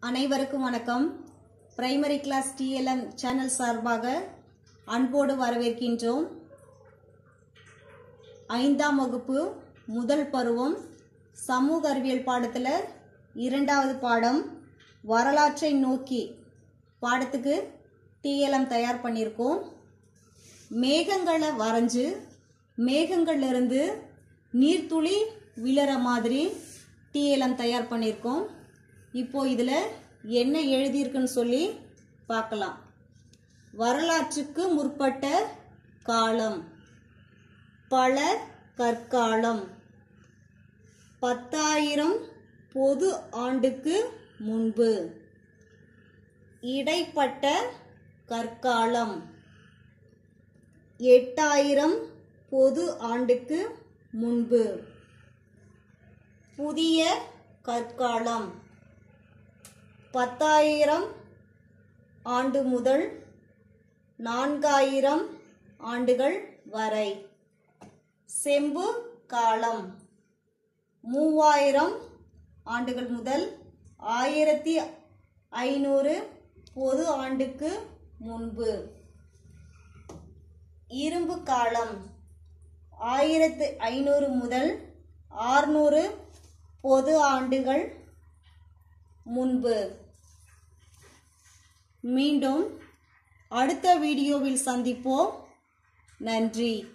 அனைவருக்கும் வணக்கம் primary class DLM channel சார்பாக அன்போடு வரவேற்கின்றோம் ஐந்தாம் வகுப்பு முதல் பருவம் சமூக அறிவியல் பாடத்தில் இரண்டாவது பாடம் வரலாற்றை நோக்கி பாடத்துக்கு டிஎல்எம் தயார் பண்ணியிருக்கோம் மேகங்களை வரைஞ்சு மேகங்கள்லேருந்து நீர்த்துளி விழற மாதிரி டிஎல்எம் தயார் பண்ணியிருக்கோம் இப்போ இதில் என்ன எழுதியிருக்குன்னு சொல்லி பார்க்கலாம் வரலாற்றுக்கு முற்பட்ட காலம் பல கற்காலம் பத்தாயிரம் பொது ஆண்டுக்கு முன்பு இடைப்பட்ட கற்காலம் எட்டாயிரம் பொது ஆண்டுக்கு முன்பு புதிய கற்காலம் பத்தாயிரம் ஆண்டு முதல் நான்காயிரம் ஆண்டுகள் வரை செம்பு காலம் மூவாயிரம் ஆண்டுகள் முதல் ஆயிரத்தி ஐநூறு பொது ஆண்டுக்கு முன்பு இரும்பு காலம் ஆயிரத்து ஐநூறு முதல் ஆறுநூறு பொது ஆண்டுகள் முன்பு மீண்டும் அடுத்த வீடியோவில் சந்திப்போம் நன்றி